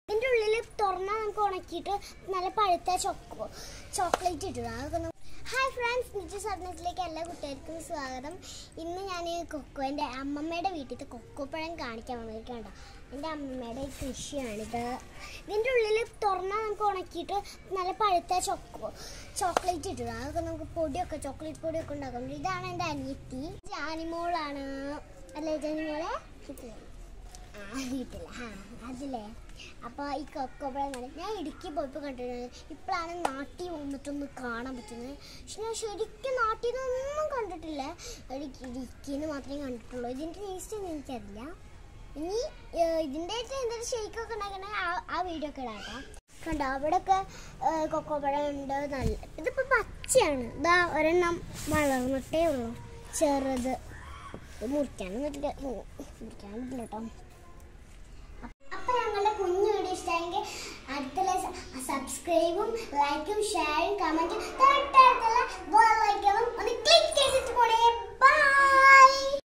ഇതിൻ്റെ ഉള്ളിൽ തുറന്നാൽ നമുക്ക് ഉണക്കിയിട്ട് നല്ല പഴുത്ത ചോക്കോ ചോക്ലേറ്റ് ഇട്ടിടാം അതൊക്കെ നമുക്ക് ഹായ് ഫ്രണ്ട്സ് നിജു സർണത്തിലേക്ക് എല്ലാ കുട്ടികൾക്കും സ്വാഗതം ഇന്ന് ഞാൻ കൊക്കോൻ്റെ അമ്മമ്മയുടെ വീട്ടിലത്തെ കൊക്കോപ്പഴം കാണിക്കാൻ വന്നിരിക്കണ്ട എൻ്റെ അമ്മമ്മയുടെ കൃഷിയാണിത് ഇതിൻ്റെ ഉള്ളിൽ തുറന്നാൽ നമുക്ക് ഉണക്കിയിട്ട് നല്ല പഴുത്ത ചോക്കോ ചോക്ലേറ്റ് ഇട്ടിടാം അതൊക്കെ നമുക്ക് പൊടിയൊക്കെ ചോക്ലേറ്റ് പൊടിയൊക്കെ ഉണ്ടാക്കാം ഇതാണ് എൻ്റെ അനിയത്തി ജാനിമോളാണ് അല്ലേ ജാനിമോളെ കിട്ടില്ല ആ വീട്ടില്ല ആ അതില്ലേ അപ്പോൾ ഈ കൊക്കോപ്പഴം നല്ല ഞാൻ ഇടുക്കി പോയപ്പോൾ കണ്ടിട്ടുണ്ട് ഇപ്പോഴാണ് നാട്ടിൽ വന്നിട്ടൊന്ന് കാണാൻ പറ്റുന്നത് പക്ഷെ ഞാൻ ശരിക്കും നാട്ടിൽ നിന്നൊന്നും കണ്ടിട്ടില്ല ഒരു ഇടുക്കിന്ന് മാത്രമേ കണ്ടിട്ടുള്ളൂ ഇതിൻ്റെ ടേസ്റ്റ് ഒന്നും എനിക്കറിയില്ല ഇനി ഏഹ്, ഇതിൻ്റെ ആയിട്ട് എന്തെങ്കിലും ഷെയ്ക്കൊക്കെ ഉണ്ടാക്കണേ ആ ആ വീഡിയോ ഒക്കെ ഇടാം കണ്ടോ അവിടെയൊക്കെ ഏഹ്, കൊക്കോപ്പഴം ഉണ്ട് നല്ല ഇതിപ്പോൾ പച്ചയാണ് ഇതാ ഒരെണ്ണം വളർന്നിട്ടേ ഉള്ളൂ ചെറുത് ഇത് മുറിക്കാനും പറ്റില്ല മുറിക്കാനും പറ്റില്ല കേട്ടോ അപ്പൊ ഞങ്ങളുടെ കുഞ്ഞു വീഡിയോ ഇഷ്ടമെങ്കിൽ അടുത്തുള്ള സബ്സ്ക്രൈബും ലൈക്കും ഷെയറും കമന്റും